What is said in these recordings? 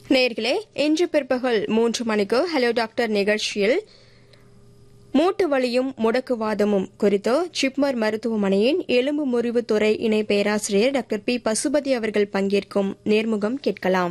நேர்களே இன்று பிற்பகல் மூன்று மணிக்கு ஹலோ டாக்டர் நிகழ்ச்சியில் மூட்டு வலியும் முடக்குவாதமும் குறித்து ஜிப்மர் மருத்துவமனையின் எலும்பு முறிவு துறை இணை பேராசிரியர் டாக்டர் பி பசுபதி அவர்கள் பங்கேற்கும் நேர்முகம் கேட்கலாம்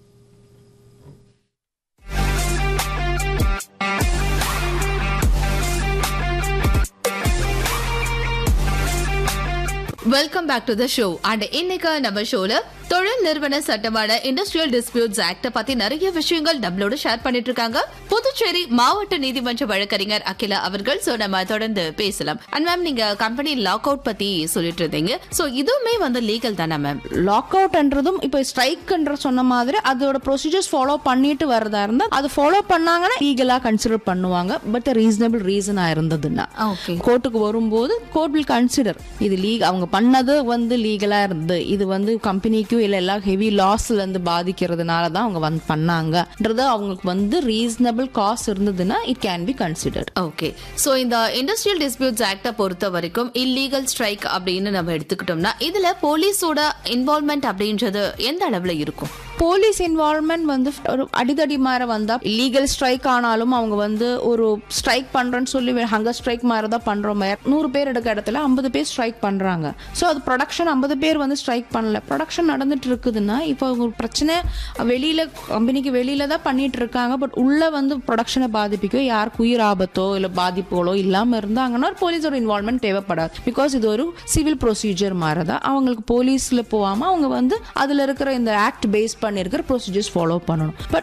welcome back to the show and இன்னைக்கு நம்ம ஷோல தொழில் நிறுவன சட்டமான இண்டஸ்ட்ரியல் டிஸ்பியூட்ஸ் ஆக்ட பத்தி நிறைய விஷயங்கள் நம்மளோட ஷேர் பண்ணிட்டு இருக்காங்க புதுச்சேரி மாவட்ட நீதிமன்ற வழக்கறிஞர் அகிலா அவர்கள் சோ நம்ம தொடர்ந்து பேசலாம் அண்ட் மேம் நீங்க கம்பெனி லாக் அவுட் பத்தி சொல்லிட்டு இருந்தீங்க சோ இதுவுமே வந்து லீகல் தானே மேம் லாக் அவுட்ன்றதும் இப்போ ஸ்ட்ரைக்ன்ற சொன்ன மாதிரி அதோட ப்ரொசீஜர்ஸ் ஃபாலோ பண்ணிட்டு வரதா இருந்தா அது ஃபாலோ பண்ணாங்கன்னா லீகலா கன்சிடர் பண்ணுவாங்க பட் ரீசனபிள் ரீசனா இருந்ததுன்னா ஓகே கோர்ட்டுக்கு வரும்போது கோர்ட் வில் கன்சிடர் இது லீக் அவங்க பண்ணது வந்து லீகலா இருந்து இது வந்து கம்பெனிக்கும் இல்ல எல்லா ஹெவி லாஸ்ல இருந்து பாதிக்கிறதுனால தான் அவங்க வந்து பண்ணாங்கன்றது அவங்களுக்கு வந்து ரீசனபிள் காஸ்ட் இருந்ததுன்னா it can be considered okay so இந்த இண்டஸ்ட்ரியல் டிஸ்பியூட்ஸ் ஆக்ட பொறுத்த வரைக்கும் இல்லீகல் ஸ்ட்ரைக் அப்படின்னு நம்ம எடுத்துக்கிட்டோம்னா இதுல போலீஸோட இன்வால்மெண்ட் அப்படின்றது எந்த அளவுல இருக்கும் போலீஸ் இன்வால்மெண்ட் வந்து ஒரு அடிதடி மாதிரி வந்தா லீகல் ஸ்ட்ரைக் ஆனாலும் அவங்க வந்து ஒரு ஸ்ட்ரைக் பண்றேன்னு சொல்லி ஹங்கர் ஸ்ட்ரைக் மாதிரி தான் பண்றோம் மாதிரி நூறு பேர் எடுக்க இடத்துல ஐம்பது பேர் ஸ்ட்ரைக் பண்றாங்க ஸோ அது ப்ரொடக்ஷன் ஐம்பது பேர் வந்து ஸ்ட்ரைக் பண்ணல ப்ரொடக்ஷன் நடந்துட்டு இருக்குதுன்னா இப்போ ஒரு பிரச்சனை வெளியில கம்பெனிக்கு வெளியில தான் பண்ணிட்டு இருக்காங்க பட் உள்ள வந்து ப்ரொடக்ஷனை பாதிப்பிக்கும் யாருக்கு உயிர் ஆபத்தோ இல்லை பாதிப்புகளோ இல்லாம இருந்தாங்கன்னா போலீஸோட இன்வால்மெண்ட் தேவைப்படாது பிகாஸ் இது ஒரு சிவில் ப்ரொசீஜர் மாதிரி தான் அவங்களுக்கு போலீஸ்ல போகாம அவங்க வந்து அதுல இருக்கிற இந்த ஆக்ட் பேஸ் பண்ணிருக்கிற ப்ரொசீஜர்ஸ் ஃபாலோ பண்ணணும் பட்